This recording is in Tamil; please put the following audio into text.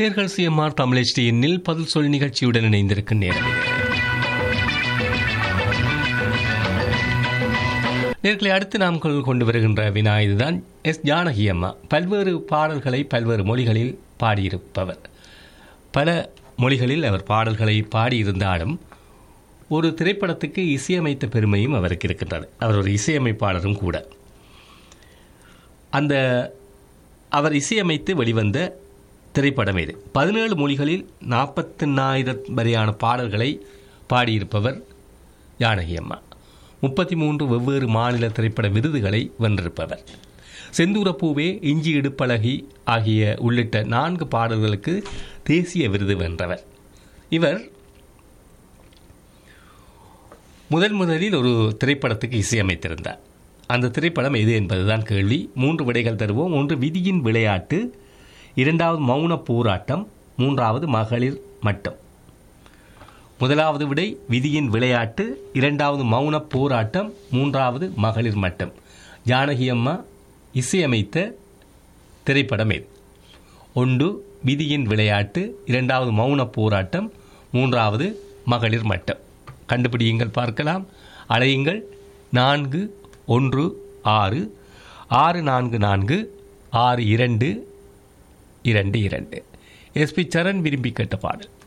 நேர்கள் சிஎம்ஆர் தமிழ் HDN-இல் பதில் சொல் நிகழ்ச்சியுடன் இணைந்திருக்கும் நேரம் இது. நேர்களை அடுத்து நாம் கொள்- கொண்டு வருகின்ற வினா இதுதான் எஸ் ஜானகி அம்மா பல்வேறு பாடல்களை பல்வேறு மொழிகளில் பாடியிருப்பவர் பல மொழிகளில் அவர் பாடல்களை பாடியிருந்தாலும் ஒரு திரைப்படத்துக்கு இசையமைத்த பெருமையும் அவருக்கு இருக்கின்றது அவர் ஒரு இசையமைப்பாளரும் கூட அந்த அவர் இசையமைத்து வெளிவந்த திரைப்படம் இது பதினேழு மொழிகளில் நாற்பத்தெண்ணாயிரம் வரையான பாடல்களை பாடியிருப்பவர் ஜானகி அம்மா முப்பத்தி மூன்று வெவ்வேறு மாநில திரைப்பட விருதுகளை வென்றிருப்பவர் செந்தூரப்பூவே இஞ்சி இடுப்பழகி ஆகிய உள்ளிட்ட நான்கு பாடல்களுக்கு தேசிய விருது வென்றவர் இவர் முதன் முதலில் ஒரு திரைப்படத்துக்கு இசையமைத்திருந்தார் அந்த திரைப்படம் எது என்பதுதான் கேள்வி மூன்று விடைகள் தருவோம் ஒன்று விதியின் விளையாட்டு இரண்டாவது மௌன போராட்டம் மூன்றாவது மகளிர் மட்டம் முதலாவது விடை விதியின் விளையாட்டு இரண்டாவது மௌன போராட்டம் மூன்றாவது மகளிர் மட்டம் ஜானகி அம்மா இசையமைத்த திரைப்படம் இது ஒன்று விதியின் விளையாட்டு இரண்டாவது மௌன போராட்டம் மூன்றாவது மகளிர் மட்டம் கண்டுபிடியுங்கள் பார்க்கலாம் அலையுங்கள் நான்கு ஒன்று ஆறு ஆறு நான்கு நான்கு ஆறு இரண்டு இரண்டு இரண்டு எஸ்பி சரண் விரும்பி கேட்ட பாடல்